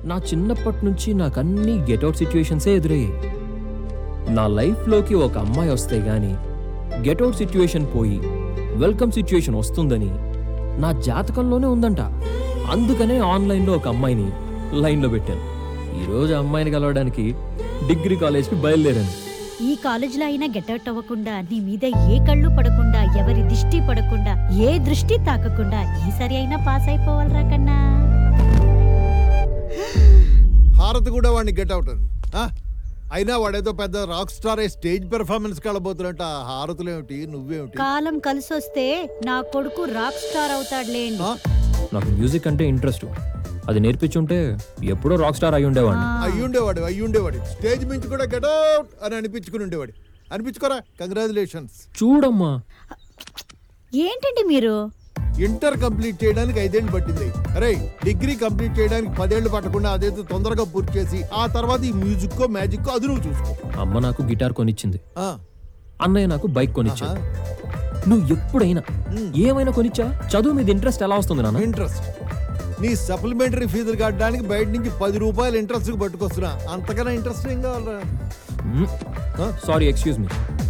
నా చిన్నప్పటి నుంచి నాకు అన్ని గెట్అవుట్ సిచ్యువేషన్సే ఎదురయ్యాయి నా లైఫ్లోకి ఒక అమ్మాయి వస్తే గాని గెట్అవుట్ సిచ్యువేషన్ పోయి వెల్కమ్ సిచ్యువేషన్ వస్తుందని నా జాతకంలోనే ఉందంట అందుకనే ఆన్లైన్లో ఒక అమ్మాయిని లైన్లో పెట్టాను ఈరోజు ఆ అమ్మాయిని కలవడానికి డిగ్రీ కాలేజ్కి బయలుదేరాను ఈ కాలేజీలో అయినా గెట్అవుట్ అవ్వకుండా నీ మీద ఏ కళ్ళు పడకుండా ఎవరి దిష్టి పడకుండా ఏ దృష్టి తాకకుండా ఈసారి అయినా పాస్ అయిపోవాలరా కన్నా హారతి కూడా వాడిని గెట్ అవుట్ అని ఆ? అయినా వాడేదో పెద్ద రాక్ స్టార్ స్టేజ్ పెర్ఫార్మెన్స్ కలబోతున్నట్టు ఆ హారతులేమిటి నువ్వేమిటి కాలం కలిసొస్తే నా కొడుకు రాక్ స్టార్ అవుతాడులేండి ఆ? నాకు మ్యూజిక్ అంటే ఇంట్రెస్ట్ అది నేర్పించుంటే ఎప్పుడో రాక్ స్టార్ అయి ఉండేవాడిని అయ్యుండేవాడు అయ్యుండేవాడు స్టేజ్ మించి కూడా గెట్ అవుట్ అని అనిపించుకుని ఉండేవాడు అనిపించుకోరా కంగ్రాచులేషన్స్ చూడమ్మా ఏంటండి మీరు ఇంటర్ కంప్లీట్ చేయడానికి ఐదేళ్ళు పట్టింది అరే డిగ్రీ కంప్లీట్ చేయడానికి పదేళ్ళు పట్టకుండా అదేదో తొందరగా పూర్తి చేసి ఆ తర్వాత ఈ మ్యూజిక్కో మ్యాజిక్కో అది నువ్వు చూసుకో అమ్మ నాకు గిటార్ కొనిచ్చింది ఆ, అన్నయ్య నాకు బైక్ కొనిచ్చాడు నువ్వు ఎప్పుడైనా ఏమైనా కొనిచ్చా చదువు మీద ఇంట్రెస్ట్ ఎలా వస్తుంది నాన్న ఇంట్రెస్ట్ నీ సప్లిమెంటరీ ఫీజులు కట్టడానికి బయట నుంచి పది రూపాయలు ఇంట్రెస్ట్ పట్టుకొస్తున్నా అంతకన్నా ఇంట్రెస్ట్ ఏం కావాలరా ఆ? Sorry excuse me